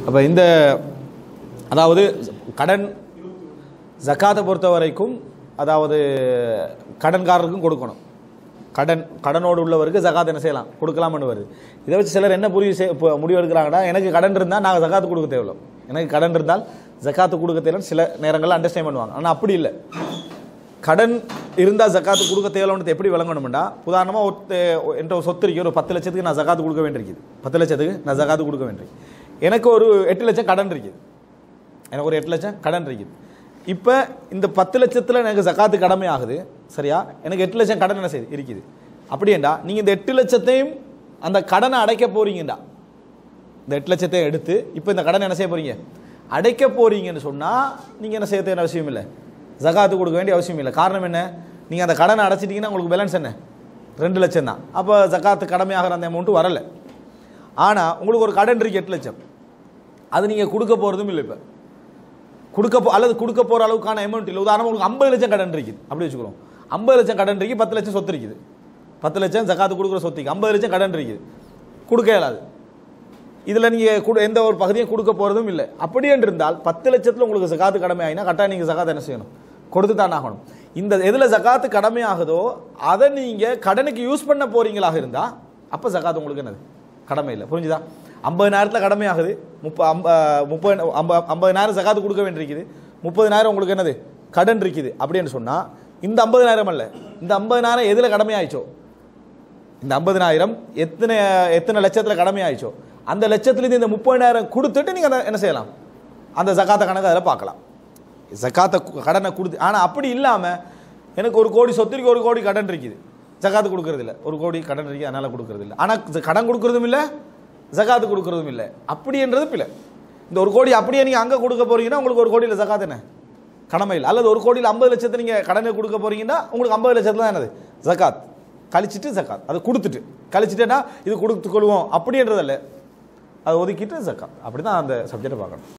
அப்போ இந்த அதாவது கடன் ஜக்காத்தை பொறுத்த வரைக்கும் அதாவது கடன்காரருக்கும் கொடுக்கணும் கடன் கடனோடு உள்ளவருக்கு ஜகாத் என்ன செய்யலாம் கொடுக்கலாம்னு வருது இதை வச்சு சிலர் என்ன புரிய செய்- இப்போ முடிவு எடுக்கிறாங்கன்னா எனக்கு கடன் இருந்தால் நாங்கள் ஜகாத்து கொடுக்க தேவையில்ல எனக்கு கடன் இருந்தால் ஜக்காத்து கொடுக்க தேவைன்னு சில நேரங்களில் அண்டர்ஸ்டாண்ட் பண்ணுவாங்க ஆனால் அப்படி இல்லை கடன் இருந்தால் ஜக்காத்து கொடுக்க தேவைன்னு எப்படி விளங்கணும்டா உதாரணமாக ஒருத்த என்கிட்ட ஒரு சொத்து இருக்கு ஒரு பத்து லட்சத்துக்கு நான் ஜக்காத்து கொடுக்க வேண்டியிருக்குது பத்து லட்சத்துக்கு நான் ஜக்காத்து கொடுக்க வேண்டியிருக்கு எனக்கு ஒரு எட்டு லட்சம் கடன் இருக்குது எனக்கு ஒரு எட்டு லட்சம் கடன் இருக்குது இப்போ இந்த பத்து லட்சத்தில் எனக்கு ஜக்காத்து கடமை ஆகுது சரியா எனக்கு எட்டு லட்சம் கடன் என்ன செய்யுது இருக்குது அப்படியேண்டா நீங்கள் இந்த எட்டு லட்சத்தையும் அந்த கடனை அடைக்க போறீங்கடா இந்த எட்டு லட்சத்தை எடுத்து இப்போ இந்த கடனை என்ன செய்ய போறீங்க அடைக்க போறீங்கன்னு சொன்னால் நீங்கள் என்ன செய்ய தேவையான அவசியம் இல்லை ஜகாத்து கொடுக்க வேண்டிய அவசியம் இல்லை காரணம் என்ன நீங்கள் அந்த கடனை அடைச்சிட்டிங்கன்னா உங்களுக்கு பேலன்ஸ் என்ன ரெண்டு லட்சம் தான் அப்போ ஜகாத்து கடமையாகிற அந்த அமௌண்ட்டு வரலை ஆனால் உங்களுக்கு ஒரு கடன் இருக்கு எட்டு லட்சம் அது நீங்கள் கொடுக்க போகிறதும் இல்லை இப்போ கொடுக்க போ அல்லது கொடுக்க போகிற அளவுக்கான அமௌண்ட் இல்லை உதாரணமாக உங்களுக்கு ஐம்பது லட்சம் கடன் இருக்குது அப்படி வச்சுக்கிறோம் ஐம்பது லட்சம் கடன் இருக்கு பத்து லட்சம் சொத்து இருக்குது பத்து லட்சம் ஜக்காத்து கொடுக்குற சொத்துக்கு ஐம்பது லட்சம் கடன் இருக்குது கொடுக்க இயலாது இதில் நீங்கள் கொடு எந்த ஒரு பகுதியும் கொடுக்க போகிறதும் இல்லை அப்படியே இருந்தால் பத்து லட்சத்தில் உங்களுக்கு ஜக்காத்து கடமை ஆகினா கரெக்டாக நீங்கள் ஜக்காத் என்ன செய்யணும் கொடுத்து தான் ஆகணும் இந்த எதில் ஜக்காத்து கடமை ஆகுதோ அதை நீங்கள் கடனுக்கு யூஸ் பண்ண போறீங்களாக இருந்தால் அப்போ ஜக்காத் உங்களுக்கு என்னது கடமை இல்லை புரிஞ்சுதா ஐம்பதினாயிரத்தில் கடமை ஆகுது முப்ப ஐம்ப முப்பது ஐம்ப ஐம்பதினாயிரம் ஜக்காத்து கொடுக்க வேண்டியிருக்குது முப்பதினாயிரம் உங்களுக்கு என்னது கடன் இருக்குது அப்படின்னு சொன்னால் இந்த ஐம்பதினாயிரம் அல்ல இந்த ஐம்பதினாயிரம் எதில் கடமை ஆயிடுச்சோ இந்த ஐம்பதினாயிரம் எத்தனை எத்தனை லட்சத்தில் கடமை ஆயிடுச்சோ அந்த லட்சத்துலேருந்து இந்த முப்பதினாயிரம் கொடுத்துட்டு நீங்கள் என்ன செய்யலாம் அந்த ஜக்காத்த கணக்கு அதில் பார்க்கலாம் ஜக்காத்தை கு- கடனை கொடுத்து ஆனால் அப்படி இல்லாமல் எனக்கு ஒரு கோடி சொத்திற்கு ஒரு கோடி கடன் இருக்குது ஜக்காத்து கொடுக்கறது இல்லை ஒரு கோடி கடன் இருக்கு அதனால் கொடுக்கறது இல்லை ஆனால் கடன் கொடுக்கறதும் இல்லை ஜக்காத்து கொடுக்கறதும் இல்லை அப்படின்றது பிள்ளை இந்த ஒரு கோடி அப்படியே நீங்கள் அங்கே கொடுக்க போறீங்கன்னா உங்களுக்கு ஒரு கோடியில் ஜக்காத் என்ன கடமை இல்லை அல்லது ஒரு கோடியில் ஐம்பது லட்சத்தை நீங்கள் கடனை கொடுக்க போறீங்கன்னா உங்களுக்கு ஐம்பது லட்சத்தில் தான் என்னது ஜக்காத் கழிச்சிட்டு ஜக்காத் அதை கொடுத்துட்டு கழிச்சிட்டேன்னா இது கொடுத்துக்கொள்வோம் அப்படின்றதல்ல அதை ஒதுக்கிட்டு ஜக்காத் அப்படி தான் அந்த சப்ஜெக்டை பார்க்கணும்